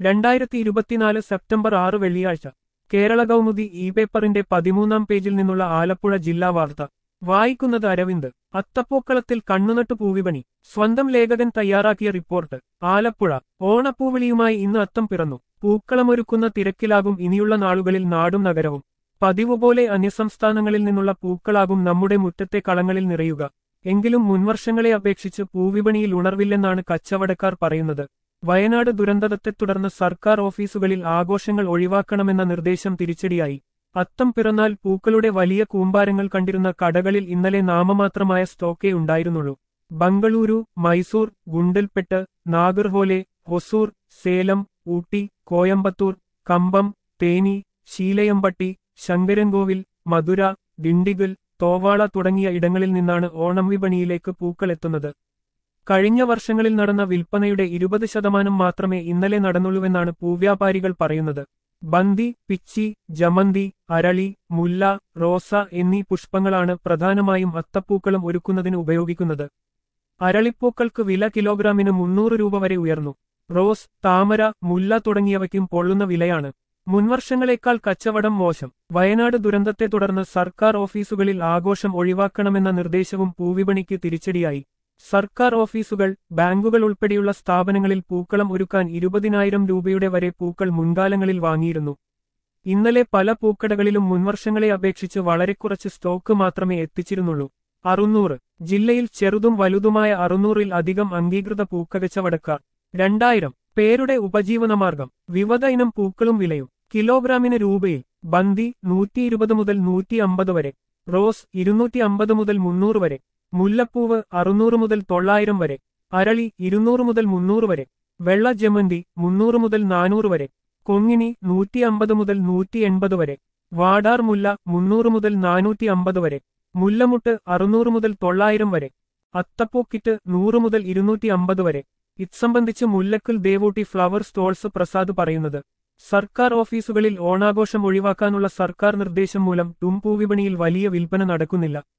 രണ്ടായിരത്തി ഇരുപത്തിനാല് സെപ്റ്റംബർ ആറ് വെള്ളിയാഴ്ച കേരള കൗമുദി ഇ പേപ്പറിന്റെ പതിമൂന്നാം പേജിൽ നിന്നുള്ള ആലപ്പുഴ ജില്ലാ വാർത്ത വായിക്കുന്നത് അരവിന്ദ് അത്തപ്പൂക്കളത്തിൽ കണ്ണുനട്ടു പൂവിപണി സ്വന്തം ലേഖകൻ തയ്യാറാക്കിയ റിപ്പോർട്ട് ആലപ്പുഴ ഓണപ്പൂവിളിയുമായി ഇന്ന് അത്തം പിറന്നു പൂക്കളമൊരുക്കുന്ന തിരക്കിലാകും ഇനിയുള്ള നാളുകളിൽ നാടും നഗരവും പതിവുപോലെ അന്യസംസ്ഥാനങ്ങളിൽ നിന്നുള്ള പൂക്കളാകും നമ്മുടെ മുറ്റത്തെ കളങ്ങളിൽ നിറയുക എങ്കിലും മുൻവർഷങ്ങളെ അപേക്ഷിച്ച് പൂവിപണിയിൽ ഉണർവില്ലെന്നാണ് കച്ചവടക്കാർ പറയുന്നത് വയനാട് ദുരന്തത്തെ തുടർന്ന് സർക്കാർ ഓഫീസുകളിൽ ആഘോഷങ്ങൾ ഒഴിവാക്കണമെന്ന നിർദ്ദേശം തിരിച്ചടിയായി അത്തം പിറന്നാൽ പൂക്കളുടെ വലിയ കൂമ്പാരങ്ങൾ കണ്ടിരുന്ന കടകളിൽ ഇന്നലെ നാമമാത്രമായ സ്റ്റോക്കേ ഉണ്ടായിരുന്നുള്ളൂ ബംഗളൂരു മൈസൂർ ഗുണ്ടൽപെട്ട് നാഗർഹോലെ ഹൊസൂർ സേലം ഊട്ടി കോയമ്പത്തൂർ കമ്പം തേനി ശീലയമ്പട്ടി ശങ്കരൻകോവിൽ മധുര ദിണ്ടിഗൽ തോവാള തുടങ്ങിയ ഇടങ്ങളിൽ നിന്നാണ് ഓണം വിപണിയിലേക്ക് പൂക്കൾ എത്തുന്നത് കഴിഞ്ഞ വർഷങ്ങളിൽ നടന്ന വിൽപ്പനയുടെ ഇരുപത് ശതമാനം മാത്രമേ ഇന്നലെ നടന്നുള്ളൂവെന്നാണ് പൂവ്യാപാരികൾ പറയുന്നത് ബന്തി പിച്ചി ജമന്തി അരളി മുല്ല റോസ എന്നീ പുഷ്പങ്ങളാണ് പ്രധാനമായും അത്തപ്പൂക്കളും ഒരുക്കുന്നതിന് ഉപയോഗിക്കുന്നത് അരളിപ്പൂക്കൾക്ക് വില കിലോഗ്രാമിന് മുന്നൂറ് രൂപ വരെ ഉയർന്നു റോസ് താമര മുല്ല തുടങ്ങിയവയ്ക്കും പൊള്ളുന്ന വിലയാണ് മുൻവർഷങ്ങളെക്കാൾ കച്ചവടം മോശം വയനാട് ദുരന്തത്തെ തുടർന്ന് സർക്കാർ ഓഫീസുകളിൽ ആഘോഷം ഒഴിവാക്കണമെന്ന നിർദ്ദേശവും പൂവിപണിക്ക് തിരിച്ചടിയായി സർക്കാർ ഓഫീസുകൾ ബാങ്കുകൾ ഉൾപ്പെടെയുള്ള സ്ഥാപനങ്ങളിൽ പൂക്കളം ഒരുക്കാൻ ഇരുപതിനായിരം രൂപയുടെ വരെ പൂക്കൾ മുൻകാലങ്ങളിൽ വാങ്ങിയിരുന്നു ഇന്നലെ പല പൂക്കടകളിലും മുൻവർഷങ്ങളെ അപേക്ഷിച്ച് വളരെ കുറച്ച് സ്റ്റോക്ക് മാത്രമേ എത്തിച്ചിരുന്നുള്ളൂ അറുന്നൂറ് ജില്ലയിൽ ചെറുതും വലുതുമായ അറുന്നൂറിൽ അധികം അംഗീകൃത പൂക്കകച്ചവടക്കാർ രണ്ടായിരം പേരുടെ ഉപജീവനമാർഗം വിവിധ ഇനം പൂക്കളും വിലയും കിലോഗ്രാമിന് രൂപയിൽ ബന്തി നൂറ്റി ഇരുപത് മുതൽ നൂറ്റി അമ്പത് വരെ റോസ് ഇരുന്നൂറ്റി അമ്പത് മുതൽ മുന്നൂറ് വരെ മുല്ലപ്പൂവ് അറുന്നൂറ് മുതൽ തൊള്ളായിരം വരെ അരളി ഇരുന്നൂറ് മുതൽ മുന്നൂറ് വരെ വെള്ള ജമന്തി മുന്നൂറ് മുതൽ നാനൂറ് വരെ കൊങ്ങിണി നൂറ്റി അമ്പത് മുതൽ നൂറ്റി എൺപത് വരെ വാടാർ മുല്ല മുന്നൂറ് മുതൽ നാനൂറ്റി അമ്പത് വരെ മുല്ലമുട്ട് അറുന്നൂറ് മുതൽ തൊള്ളായിരം വരെ അത്തപ്പൂക്കിറ്റ് നൂറ് മുതൽ ഇരുന്നൂറ്റി അമ്പത് വരെ ഇത്സംബന്ധിച്ച് മുല്ലക്കൽ ദേവൂട്ടി ഫ്ലവർ സ്റ്റോൾസ് പ്രസാദ് പറയുന്നത് സർക്കാർ ഓഫീസുകളിൽ ഓണാഘോഷം ഒഴിവാക്കാനുള്ള സർക്കാർ നിർദ്ദേശം മൂലം തുംപൂവിപണിയിൽ വലിയ വിൽപ്പന നടക്കുന്നില്ല